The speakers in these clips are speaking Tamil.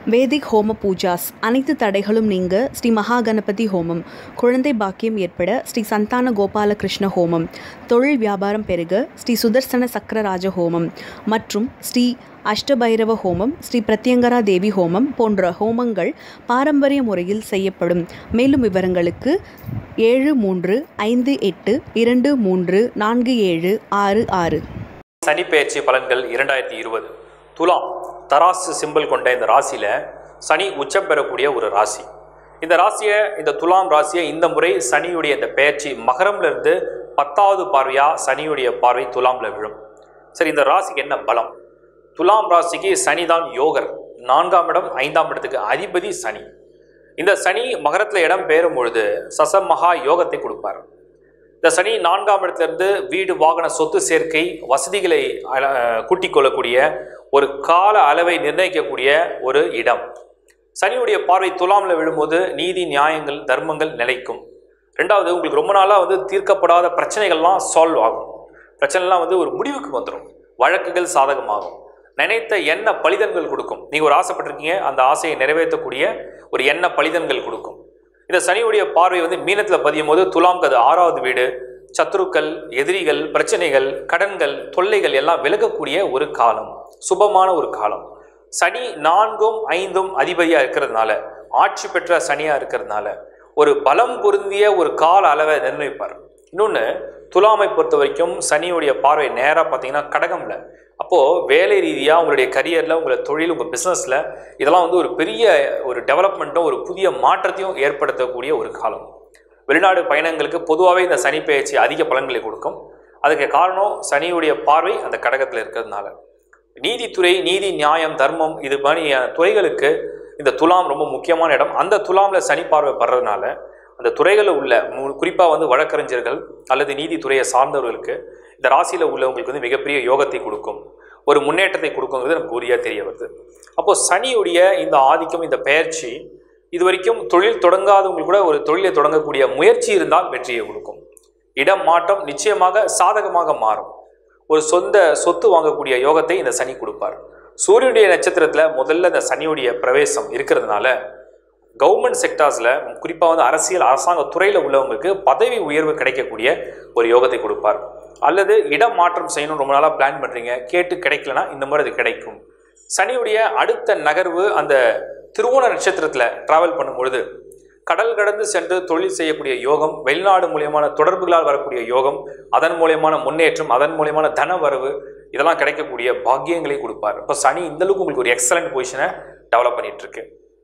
வேதிக் ஹோம பூஜாஸ் அனைத்து தடைகளும் நீங்க ஸ்ரீ மகா கணபதி ஹோமம் குழந்தை பாக்கியம் ஏற்பட ஸ்ரீ சந்தான கோபாலகிருஷ்ண ஹோமம் தொழில் வியாபாரம் பெருக ஸ்ரீ சுதர்சன சக்கரராஜ ஹோமம் மற்றும் ஸ்ரீ அஷ்டபைரவ ஹோமம் ஸ்ரீ பிரத்யங்கரா தேவி ஹோமம் போன்ற ஹோமங்கள் பாரம்பரிய முறையில் செய்யப்படும் மேலும் விவரங்களுக்கு ஏழு மூன்று ஐந்து எட்டு இரண்டு மூன்று நான்கு ஏழு ஆறு ஆறு சனிப்பெயர்ச்சி பலன்கள் இரண்டாயிரத்தி இருபது துலாம் தராசு சிம்பிள் கொண்ட இந்த ராசியில் சனி உச்சம் பெறக்கூடிய ஒரு ராசி இந்த ராசியை இந்த துலாம் ராசியை இந்த முறை சனியுடைய இந்த பெயர்ச்சி மகரம்ல இருந்து பத்தாவது பார்வையா சனியுடைய பார்வை துலாம்ல விழும் சரி இந்த ராசிக்கு என்ன பலம் துலாம் ராசிக்கு சனி தான் யோகர் நான்காம் இடம் ஐந்தாம் இடத்துக்கு அதிபதி சனி இந்த சனி மகரத்தில் இடம் பெயரும் பொழுது சசமகா யோகத்தை கொடுப்பார் இந்த சனி நான்காம் இடத்திலிருந்து வீடு வாகன சொத்து சேர்க்கை வசதிகளை அல- கூட்டிக் கொள்ளக்கூடிய ஒரு கால அளவை நிர்ணயிக்கக்கூடிய ஒரு இடம் சனியுடைய பார்வை துலாம்ல விழும்போது நீதி நியாயங்கள் தர்மங்கள் நிலைக்கும் ரெண்டாவது உங்களுக்கு ரொம்ப நாளாக வந்து தீர்க்கப்படாத பிரச்சனைகள்லாம் சால்வ் ஆகும் பிரச்சனைலாம் வந்து ஒரு முடிவுக்கு வந்துடும் வழக்குகள் சாதகமாகும் நினைத்த எண்ண பலிதன்கள் கொடுக்கும் நீங்கள் ஒரு ஆசைப்பட்டிருக்கீங்க அந்த ஆசையை நிறைவேற்றக்கூடிய ஒரு எண்ண பலிதன்கள் கொடுக்கும் இந்த சனியுடைய பார்வை வந்து மீனத்தில் பதியும் போது துலாம்க்கு அது ஆறாவது வீடு சத்துருக்கள் எதிரிகள் பிரச்சனைகள் கடன்கள் தொல்லைகள் எல்லாம் விலகக்கூடிய ஒரு காலம் சுபமான ஒரு காலம் சனி நான்கும் ஐந்தும் அதிபதியாக இருக்கிறதுனால ஆட்சி பெற்ற சனியாக இருக்கிறதுனால ஒரு பலம் பொருந்திய ஒரு கால அளவை நிர்ணயிப்பார் இன்னொன்று துலாமை பொறுத்த வரைக்கும் சனியுடைய பார்வை நேராக பார்த்தீங்கன்னா கடகம்ல அப்போது வேலை ரீதியாக உங்களுடைய கரியரில் உங்களுடைய தொழில் உங்கள் பிஸ்னஸில் இதெல்லாம் வந்து ஒரு பெரிய ஒரு டெவலப்மெண்ட்டும் ஒரு புதிய மாற்றத்தையும் ஏற்படுத்தக்கூடிய ஒரு காலம் வெளிநாடு பயணங்களுக்கு பொதுவாகவே இந்த சனி பெயர்ச்சி அதிக பலன்களை கொடுக்கும் அதுக்கு காரணம் சனியுடைய பார்வை அந்த கடகத்தில் இருக்கிறதுனால நீதித்துறை நீதி நியாயம் தர்மம் இது மாதிரியான துறைகளுக்கு இந்த துலாம் ரொம்ப முக்கியமான இடம் அந்த துலாமில் சனி பார்வை படுறதுனால அந்த துறைகளில் உள்ள குறிப்பாக வந்து வழக்கறிஞர்கள் அல்லது நீதித்துறையை சார்ந்தவர்களுக்கு இந்த ராசியில் உள்ளவங்களுக்கு வந்து மிகப்பெரிய யோகத்தை கொடுக்கும் ஒரு முன்னேற்றத்தை கொடுக்குங்கிறது நமக்கு உரியாக தெரிய வருது அப்போது சனியுடைய இந்த ஆதிக்கம் இந்த பெயர்ச்சி இது வரைக்கும் தொழில் தொடங்காதவங்களுக்கு கூட ஒரு தொழிலை தொடங்கக்கூடிய முயற்சி இருந்தால் வெற்றியை கொடுக்கும் இடம் மாற்றம் நிச்சயமாக சாதகமாக மாறும் ஒரு சொந்த சொத்து வாங்கக்கூடிய யோகத்தை இந்த சனி கொடுப்பார் சூரியனுடைய நட்சத்திரத்தில் முதல்ல இந்த சனியுடைய பிரவேசம் இருக்கிறதுனால கவர்மெண்ட் செக்டார்ஸில் குறிப்பாக வந்து அரசியல் அரசாங்க துறையில் உள்ளவங்களுக்கு பதவி உயர்வு கிடைக்கக்கூடிய ஒரு யோகத்தை கொடுப்பார் அல்லது இடம் மாற்றம் செய்யணும் ரொம்ப நாளாக பிளான் பண்ணுறீங்க கேட்டு கிடைக்கலனா இந்த மாதிரி அது கிடைக்கும் சனியுடைய அடுத்த நகர்வு அந்த திருவோண நட்சத்திரத்தில் ட்ராவல் பண்ணும் பொழுது கடல் கடந்து சென்று தொழில் செய்யக்கூடிய யோகம் வெளிநாடு மூலியமான தொடர்புகளால் வரக்கூடிய யோகம் அதன் மூலியமான முன்னேற்றம் அதன் மூலியமான தன வரவு இதெல்லாம் கிடைக்கக்கூடிய பாக்கியங்களை கொடுப்பார் இப்போ சனி இந்த அளவுக்கு உங்களுக்கு ஒரு எக்ஸலண்ட் பொசிஷனை டெவலப் பண்ணிட்டு இருக்கு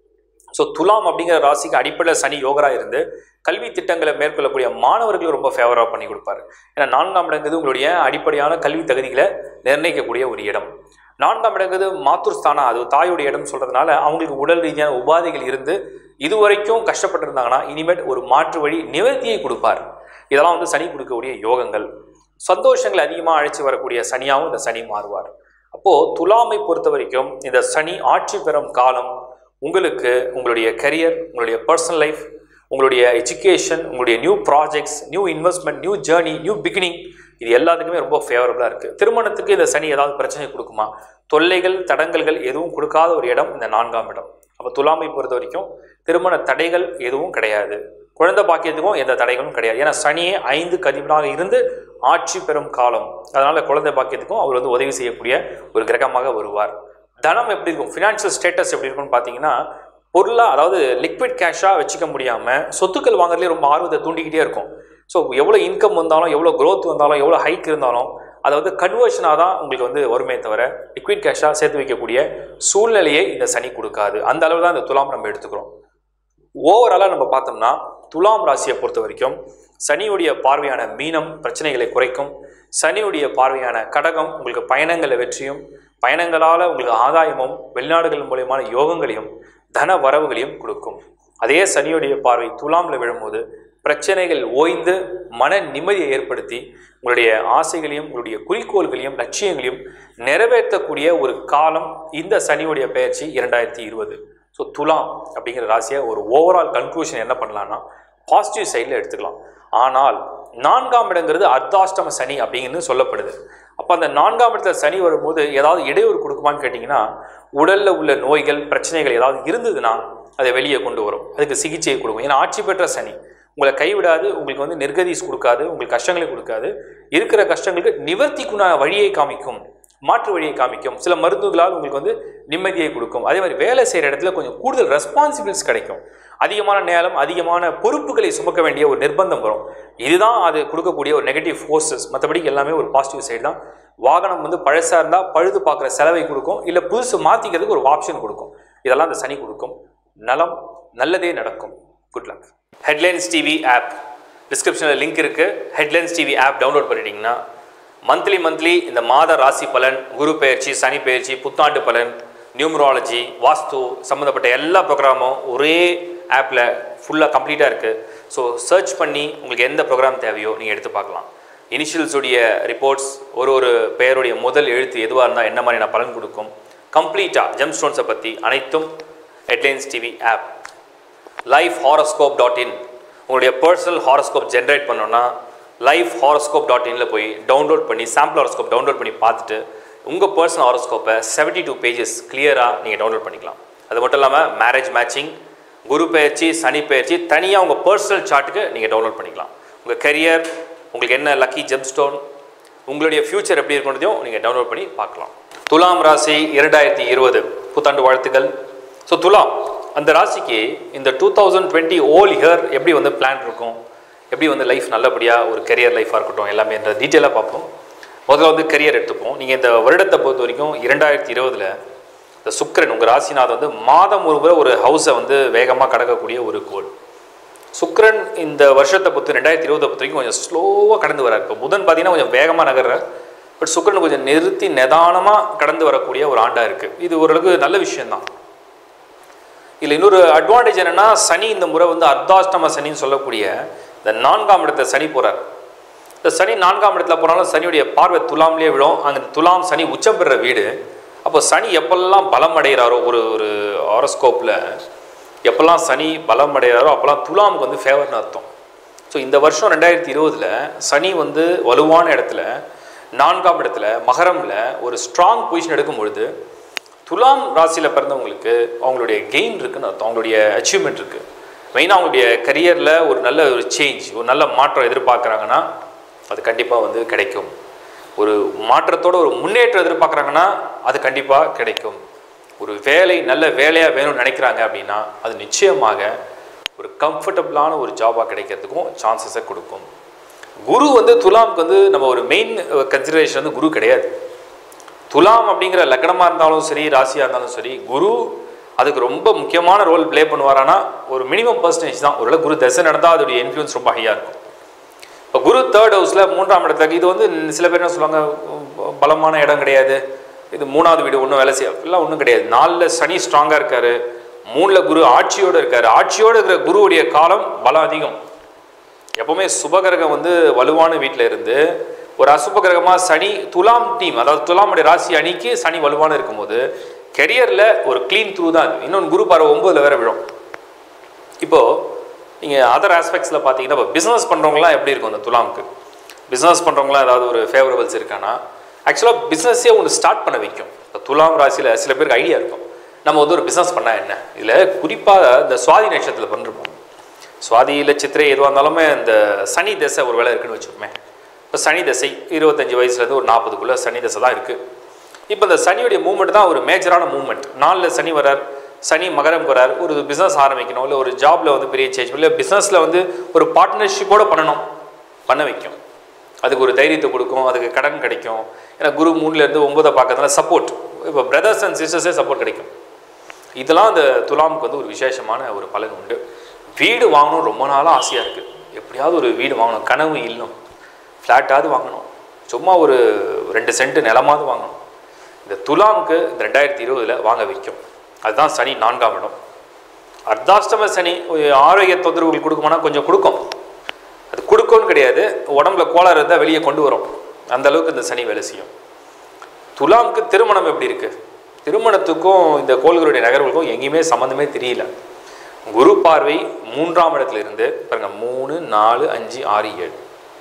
ஸோ துலாம் அப்படிங்கிற ராசிக்கு அடிப்படையில் சனி யோகரா இருந்து கல்வி திட்டங்களை மேற்கொள்ளக்கூடிய மாணவர்களுக்கு ரொம்ப ஃபேவராக பண்ணி கொடுப்பாரு ஏன்னா நான்காம் இடங்கிறது உங்களுடைய அடிப்படையான கல்வி தகுதிகளை நிர்ணயிக்கக்கூடிய ஒரு இடம் நான்காம் இடங்கிறது மாத்துர்ஸ்தானா அது தாயுடைய இடம் சொல்றதுனால அவங்களுக்கு உடல் ரீதியான உபாதைகள் இருந்து இதுவரைக்கும் கஷ்டப்பட்டிருந்தாங்கன்னா இனிமேட் ஒரு மாற்று வழி நிவர்த்தியை கொடுப்பார் இதெல்லாம் வந்து சனி கொடுக்கக்கூடிய யோகங்கள் சந்தோஷங்கள் அதிகமாக அழைச்சி வரக்கூடிய சனியாகவும் இந்த சனி மாறுவார் அப்போது துலாமை பொறுத்த வரைக்கும் இந்த சனி ஆட்சி பெறும் காலம் உங்களுக்கு உங்களுடைய கரியர் உங்களுடைய பர்சனல் லைஃப் உங்களுடைய எஜுகேஷன் உங்களுடைய new projects new investment new journey new beginning இது எல்லாத்துக்குமே ரொம்ப ஃபேவரபுளாக இருக்குது திருமணத்துக்கு இந்த சனி ஏதாவது பிரச்சனை கொடுக்குமா தொல்லைகள் தடங்கல்கள் எதுவும் கொடுக்காத ஒரு இடம் இந்த நான்காம் இடம் அப்போ துலாமை பொறுத்த வரைக்கும் திருமண தடைகள் எதுவும் கிடையாது குழந்தை பாக்கியத்துக்கும் எந்த தடைகளும் கிடையாது ஏன்னா சனியே ஐந்து கதிபனாக இருந்து ஆட்சி பெறும் காலம் அதனால குழந்தை பாக்கியத்துக்கும் அவர் வந்து உதவி செய்யக்கூடிய ஒரு கிரகமாக வருவார் தனம் எப்படி இருக்கும் ஃபினான்ஷியல் ஸ்டேட்டஸ் எப்படி இருக்கும்னு பார்த்தீங்கன்னா பொருளாக அதாவது லிக்விட் கேஷாக வச்சுக்க முடியாமல் சொத்துக்கள் வாங்குறதுலேயே ரொம்ப ஆர்வத்தை தூண்டிக்கிட்டே இருக்கும் ஸோ எவ்வளோ இன்கம் வந்தாலும் எவ்வளோ growth வந்தாலும் எவ்வளோ ஹைக் இருந்தாலும் அதை வந்து கன்வர்ஷனாக தான் உங்களுக்கு வந்து வருமே தவிர லிக்விட் கேஷாக சேர்த்து வைக்கக்கூடிய சூழ்நிலையை இந்த சனி கொடுக்காது அந்த அளவு தான் இந்த துலாம் நம்ம எடுத்துக்கிறோம் ஓவராலாக நம்ம பார்த்தோம்னா துலாம் ராசியை பொறுத்த வரைக்கும் சனியுடைய பார்வையான மீனம் பிரச்சனைகளை குறைக்கும் சனியுடைய பார்வையான கடகம் உங்களுக்கு பயணங்களில் வெற்றியும் பயணங்களால் உங்களுக்கு ஆதாயமும் வெளிநாடுகள் மூலியமான யோகங்களையும் தன வரவுகளையும் கொடுக்கும் அதே சனியுடைய பார்வை துலாமில் விழும்போது பிரச்சனைகள் ஓய்ந்து மன நிம்மதியை ஏற்படுத்தி உங்களுடைய ஆசைகளையும் உங்களுடைய குறிக்கோள்களையும் லட்சியங்களையும் நிறைவேற்றக்கூடிய ஒரு காலம் இந்த சனியுடைய பெயர்ச்சி இரண்டாயிரத்தி இருபது ஸோ துலாம் அப்படிங்கிற ராசியை ஒரு ஓவரால் கன்க்ளூஷன் என்ன பண்ணலாம்னா பாசிட்டிவ் சைடில் எடுத்துக்கலாம் ஆனால் நான்காம் இடங்கிறது அர்த்தாஷ்டம சனி அப்படிங்கிறது சொல்லப்படுது அப்போ அந்த நான்காம் இடத்துல சனி வரும்போது ஏதாவது இடையூறு கொடுக்குமான்னு கேட்டிங்கன்னா உடலில் உள்ள நோய்கள் பிரச்சனைகள் ஏதாவது இருந்ததுன்னா அதை வெளியே கொண்டு வரும் அதுக்கு சிகிச்சையை கொடுக்கும் ஏன்னா ஆட்சி பெற்ற சனி உங்களை கைவிடாது உங்களுக்கு வந்து நிர்கதீஸ் கொடுக்காது உங்களுக்கு கஷ்டங்களை கொடுக்காது இருக்கிற கஷ்டங்களுக்கு நிவர்த்திக்குண்டான வழியை காமிக்கும் மாற்று வழியை காமிக்கும் சில மருந்துகளால் உங்களுக்கு வந்து நிம்மதியை கொடுக்கும் அதே மாதிரி வேலை செய்கிற இடத்துல கொஞ்சம் கூடுதல் ரெஸ்பான்சிபிலிட்டிஸ் கிடைக்கும் அதிகமான நேரம் அதிகமான பொறுப்புகளை சுமக்க வேண்டிய ஒரு நிர்பந்தம் வரும் இதுதான் அது கொடுக்கக்கூடிய ஒரு நெகட்டிவ் ஃபோர்ஸஸ் மற்றபடி எல்லாமே ஒரு பாசிட்டிவ் சைடு தான் வாகனம் வந்து பழசாக இருந்தால் பழுது பார்க்குற செலவை கொடுக்கும் இல்லை புதுசு மாற்றிக்கிறதுக்கு ஒரு ஆப்ஷன் கொடுக்கும் இதெல்லாம் அந்த சனி கொடுக்கும் நலம் நல்லதே நடக்கும் good luck Headlines TV app டிஸ்கிரிப்ஷனில் லிங்க் இருக்குது ஹெட்லைன்ஸ் டிவி ஆப் டவுன்லோட் பண்ணிட்டீங்கன்னா மந்த்லி மந்த்லி இந்த மாத ராசி பலன் குரு பெயர்ச்சி சனி பெயர்ச்சி புத்தாண்டு பலன் நியூமராலஜி வாஸ்து சம்மந்தப்பட்ட எல்லா ப்ரோக்ராமும் ஒரே ஆப்பில் ஃபுல்லாக கம்ப்ளீட்டாக இருக்குது ஸோ சர்ச் பண்ணி உங்களுக்கு எந்த ப்ரோக்ராம் தேவையோ நீங்கள் எடுத்து பார்க்கலாம் இனிஷியல்ஸுடைய ரிப்போர்ட்ஸ் ஒரு ஒரு பெயருடைய முதல் எழுத்து எதுவாக இருந்தால் என்ன மாதிரியான பலன் கொடுக்கும் கம்ப்ளீட்டாக ஜெம் ஸ்டோன்ஸை பற்றி அனைத்தும் Headlines TV app life horoscope dot in உங்களுடைய பர்சனல் ஹாரோஸ்கோப் ஜென்ரேட் பண்ணோன்னா லைஃப் ஹாரோஸ்கோப் டாட் இனில் போய் டவுன்லோட் பண்ணி சாம்பிள் ஹாரோஸ்கோப் டவுன்லோட் பண்ணி பார்த்துட்டு உங்கள் பர்சனல் ஹாரோஸ்கோப்பை செவன்ட்டி டூ பேஜஸ் கிளியராக நீங்கள் டவுன்லோட் பண்ணிக்கலாம் அது மட்டும் இல்லாமல் மேரேஜ் மேட்சிங் குரு பயிற்சி சனி பயிற்சி தனியாக உங்கள் பர்சனல் சார்ட்டுக்கு நீங்கள் டவுன்லோட் பண்ணிக்கலாம் உங்கள் கரியர் உங்களுக்கு என்ன லக்கி ஜெம்ஸ்டோன் உங்களுடைய ஃப்யூச்சர் எப்படி இருக்குன்றதையும் நீங்கள் டவுன்லோட் பண்ணி பார்க்கலாம் துலாம் ராசி இரண்டாயிரத்தி இருபது புத்தாண்டு வாழ்த்துக்கள் ஸோ துலாம் அந்த ராசிக்கு இந்த டூ தௌசண்ட் டுவெண்ட்டி ஓல் இயர் எப்படி வந்து பிளான் இருக்கும் எப்படி வந்து லைஃப் நல்லபடியாக ஒரு கரியர் லைஃபாக இருக்கட்டும் எல்லாமே என்ற டீட்டெயிலாக பார்ப்போம் முதல்ல வந்து கரியர் எடுத்துப்போம் நீங்கள் இந்த வருடத்தை பொறுத்த வரைக்கும் இரண்டாயிரத்தி இருபதில் இந்த சுக்கிரன் உங்கள் ராசிநாத் வந்து மாதம் ஒரு முறை ஒரு ஹவுஸை வந்து வேகமாக கடக்கக்கூடிய ஒரு கோல் சுக்கிரன் இந்த வருஷத்தை பொறுத்து ரெண்டாயிரத்தி இருபதை பொறுத்த வரைக்கும் கொஞ்சம் ஸ்லோவாக கடந்து வரார் இப்போ புதன் பார்த்தீங்கன்னா கொஞ்சம் வேகமாக நகர்றார் பட் சுக்கிரன் கொஞ்சம் நிறுத்தி நிதானமாக கடந்து வரக்கூடிய ஒரு ஆண்டாக இருக்குது இது ஓரளவுக்கு நல்ல விஷயம்தான் இதில் இன்னொரு அட்வான்டேஜ் என்னென்னா சனி இந்த முறை வந்து அர்த்தாஷ்டம சனின்னு சொல்லக்கூடிய இந்த நான்காம் இடத்துல சனி போகிறார் இந்த சனி நான்காம் இடத்துல போனாலும் சனியுடைய பார்வை துலாம்லேயே விழும் அங்கே துலாம் சனி உச்சம் பெறுற வீடு அப்போ சனி எப்பெல்லாம் பலம் அடைகிறாரோ ஒரு ஒரு ஆரோஸ்கோப்பில் எப்பெல்லாம் சனி பலம் அடைகிறாரோ அப்போல்லாம் துலாமுக்கு வந்து ஃபேவர்னு அர்த்தம் ஸோ இந்த வருஷம் ரெண்டாயிரத்தி இருபதில் சனி வந்து வலுவான இடத்துல நான்காம் இடத்துல மகரமில் ஒரு ஸ்ட்ராங் பொசிஷன் எடுக்கும் பொழுது துலாம் ராசியில் பிறந்தவங்களுக்கு அவங்களுடைய கெயின் இருக்குன்னு அர்த்தம் அவங்களுடைய அச்சீவ்மெண்ட் இருக்குது மெயினாக அவங்களுடைய கரியரில் ஒரு நல்ல ஒரு சேஞ்ச் ஒரு நல்ல மாற்றம் எதிர்பார்க்குறாங்கன்னா அது கண்டிப்பாக வந்து கிடைக்கும் ஒரு மாற்றத்தோட ஒரு முன்னேற்றம் எதிர்பார்க்குறாங்கன்னா அது கண்டிப்பாக கிடைக்கும் ஒரு வேலை நல்ல வேலையாக வேணும்னு நினைக்கிறாங்க அப்படின்னா அது நிச்சயமாக ஒரு கம்ஃபர்டபுளான ஒரு ஜாபாக கிடைக்கிறதுக்கும் சான்சஸை கொடுக்கும் குரு வந்து துலாமுக்கு வந்து நம்ம ஒரு மெயின் கன்சிடரேஷன் வந்து குரு கிடையாது துலாம் அப்படிங்கிற லக்னமாக இருந்தாலும் சரி ராசியாக இருந்தாலும் சரி குரு அதுக்கு ரொம்ப முக்கியமான ரோல் ப்ளே பண்ணுவாரானா ஒரு மினிமம் பர்சன்டேஜ் தான் ஒருவேளை குரு தசை நடந்தால் அதோடைய இன்ஃப்ளூயன்ஸ் ரொம்ப ஹையாக இருக்கும் இப்போ குரு தேர்ட் ஹவுஸில் மூன்றாம் இடத்துக்கு இது வந்து சில பேர் என்ன சொல்லுவாங்க பலமான இடம் கிடையாது இது மூணாவது வீடு ஒன்றும் வேலை செய்ய அப்படிலாம் ஒன்றும் கிடையாது நாலில் சனி ஸ்ட்ராங்காக இருக்காரு மூணில் குரு ஆட்சியோடு இருக்காரு ஆட்சியோடு இருக்கிற குருவுடைய காலம் பலம் அதிகம் எப்பவுமே சுபகிரகம் வந்து வலுவான வீட்டில் இருந்து ஒரு அசுப கிரகமாக சனி துலாம் டீம் அதாவது துலாமுடைய ராசி அணிக்கு சனி வலுவான இருக்கும்போது கெரியரில் ஒரு க்ளீன் த்ரூ தான் அது இன்னொன்று குரு பார்வை ஒம்பதுல வேற விழும் இப்போது நீங்கள் அதர் ஆஸ்பெக்ட்ஸில் பார்த்தீங்கன்னா இப்போ பிஸ்னஸ் பண்ணுறவங்களாம் எப்படி இருக்கும் அந்த துலாமுக்கு பிஸ்னஸ் பண்ணுறவங்களாம் ஏதாவது ஒரு ஃபேவரபிள்ஸ் இருக்கானா ஆக்சுவலாக பிஸ்னஸே ஒன்று ஸ்டார்ட் பண்ண வைக்கும் இப்போ துலாம் ராசியில் சில பேருக்கு ஐடியா இருக்கும் நம்ம வந்து ஒரு பிஸ்னஸ் பண்ணால் என்ன இதில் குறிப்பாக இந்த சுவாதி நட்சத்திரத்தில் பண்ணிருப்போம் சுவாதியில் சித்திரை எதுவாக இருந்தாலுமே இந்த சனி தசை ஒரு வேலை இருக்குன்னு வச்சுக்கோமே இப்போ சனி தசை இருபத்தஞ்சி வயசுலேருந்து ஒரு நாற்பதுக்குள்ளே சனி தசை தான் இருக்குது இப்போ இந்த சனியுடைய மூவ்மெண்ட் தான் ஒரு மேஜரான மூவ்மெண்ட் நாலில் சனி வரார் சனி மகரம் வரார் ஒரு பிஸ்னஸ் ஆரம்பிக்கணும் இல்லை ஒரு ஜாபில் வந்து பெரிய சேஞ்ச் இல்லை பிஸ்னஸில் வந்து ஒரு பார்ட்னர்ஷிப்போடு பண்ணணும் பண்ண வைக்கும் அதுக்கு ஒரு தைரியத்தை கொடுக்கும் அதுக்கு கடன் கிடைக்கும் ஏன்னா குரு மூணுலேருந்து ஒன்பதை பார்க்கறதுனால சப்போர்ட் இப்போ பிரதர்ஸ் அண்ட் சிஸ்டர்ஸே சப்போர்ட் கிடைக்கும் இதெல்லாம் அந்த துலாமுக்கு வந்து ஒரு விசேஷமான ஒரு பலன் உண்டு வீடு வாங்கணும் ரொம்ப நாளாக ஆசையாக இருக்குது எப்படியாவது ஒரு வீடு வாங்கணும் கனவு இல்லம் ஃப்ளாட்டாவது வாங்கணும் சும்மா ஒரு ரெண்டு சென்ட் நிலமாவது வாங்கணும் இந்த துலாமுக்கு இந்த ரெண்டாயிரத்தி இருபதில் வாங்க வைக்கும் அதுதான் சனி நான்காம் இடம் அர்த்தாஷ்டம சனி ஒரு ஆரோக்கிய தொந்தரவுகள் கொடுக்குமானா கொஞ்சம் கொடுக்கும் அது கொடுக்கும்னு கிடையாது உடம்புல கோளாறு இருந்தால் வெளியே கொண்டு வரும் அந்த அளவுக்கு இந்த சனி வேலை செய்யும் துலாமுக்கு திருமணம் எப்படி இருக்கு திருமணத்துக்கும் இந்த கோள்களுடைய நகர்வுகளுக்கும் எங்கேயுமே சம்மந்தமே தெரியல குரு பார்வை மூன்றாம் இடத்துல இருந்து பாருங்க மூணு நாலு அஞ்சு ஆறு ஏழு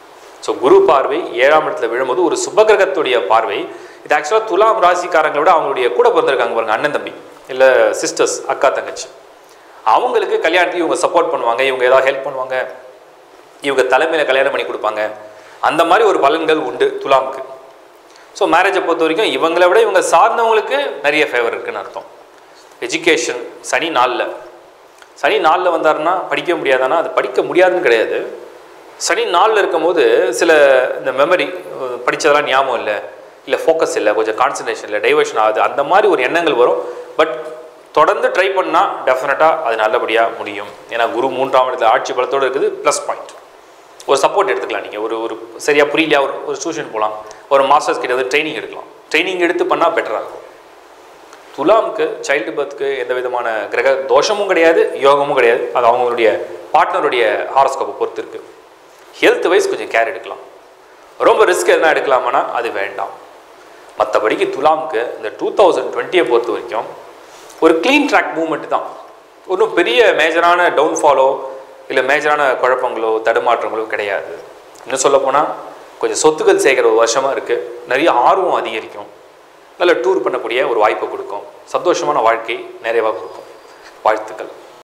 ஸோ குரு பார்வை ஏழாம் இடத்துல விழும்போது ஒரு சுபகிரகத்துடைய பார்வை இது ஆக்சுவலாக துலாம் ராசிக்காரங்களை விட அவங்களுடைய கூட பிறந்திருக்காங்க பாருங்க அண்ணன் தம்பி இல்லை சிஸ்டர்ஸ் அக்கா தங்கச்சி அவங்களுக்கு கல்யாணத்துக்கு இவங்க சப்போர்ட் பண்ணுவாங்க இவங்க ஏதாவது ஹெல்ப் பண்ணுவாங்க இவங்க தலைமையில் கல்யாணம் பண்ணி கொடுப்பாங்க அந்த மாதிரி ஒரு பலன்கள் உண்டு துலாமுக்கு ஸோ மேரேஜை பொறுத்த வரைக்கும் இவங்களை விட இவங்க சார்ந்தவங்களுக்கு நிறைய ஃபேவர் இருக்குன்னு அர்த்தம் எஜுகேஷன் சனி நாளில் சனி நாளில் வந்தாருன்னா படிக்க முடியாதானா அது படிக்க முடியாதுன்னு கிடையாது சனி நாளில் இருக்கும்போது சில இந்த மெமரி படித்ததெல்லாம் ஞாபகம் இல்லை இல்லை ஃபோக்கஸ் இல்லை கொஞ்சம் கான்சன்ட்ரேஷன் இல்லை டைவர்ஷன் ஆகுது அந்த மாதிரி ஒரு எண்ணங்கள் வரும் பட் தொடர்ந்து ட்ரை பண்ணால் டெஃபினட்டாக அது நல்லபடியாக முடியும் ஏன்னா குரு மூன்றாம் இடத்துல ஆட்சி பலத்தோடு இருக்குது ப்ளஸ் பாயிண்ட் ஒரு சப்போர்ட் எடுத்துக்கலாம் நீங்கள் ஒரு ஒரு சரியாக புரியலையா ஒரு ஒரு டியூஷன் போகலாம் ஒரு மாஸ்டர்ஸ் கிட்ட வந்து ட்ரைனிங் எடுக்கலாம் ட்ரைனிங் எடுத்து பண்ணால் பெட்டராக இருக்கும் துலாமுக்கு சைல்டு பர்த்துக்கு எந்த விதமான கிரக தோஷமும் கிடையாது யோகமும் கிடையாது அது அவங்களுடைய பார்ட்னருடைய ஹாரஸ்கோப்பை பொறுத்து இருக்குது ஹெல்த் வைஸ் கொஞ்சம் கேர் எடுக்கலாம் ரொம்ப ரிஸ்க் எதனா எடுக்கலாமானா அது வேண்டாம் மற்றபடிக்கு துலாமுக்கு இந்த டூ தௌசண்ட் டுவெண்ட்டியை பொறுத்த வரைக்கும் ஒரு க்ளீன் ட்ராக் மூவ்மெண்ட் தான் ஒன்றும் பெரிய மேஜரான டவுன்ஃபாலோ இல்லை மேஜரான குழப்பங்களோ தடுமாற்றங்களோ கிடையாது இன்னும் சொல்லப்போனால் கொஞ்சம் சொத்துக்கள் சேர்க்குற ஒரு வருஷமாக இருக்குது நிறைய ஆர்வம் அதிகரிக்கும் நல்ல டூர் பண்ணக்கூடிய ஒரு வாய்ப்பை கொடுக்கும் சந்தோஷமான வாழ்க்கை நிறைவாக கொடுக்கும் வாழ்த்துக்கள்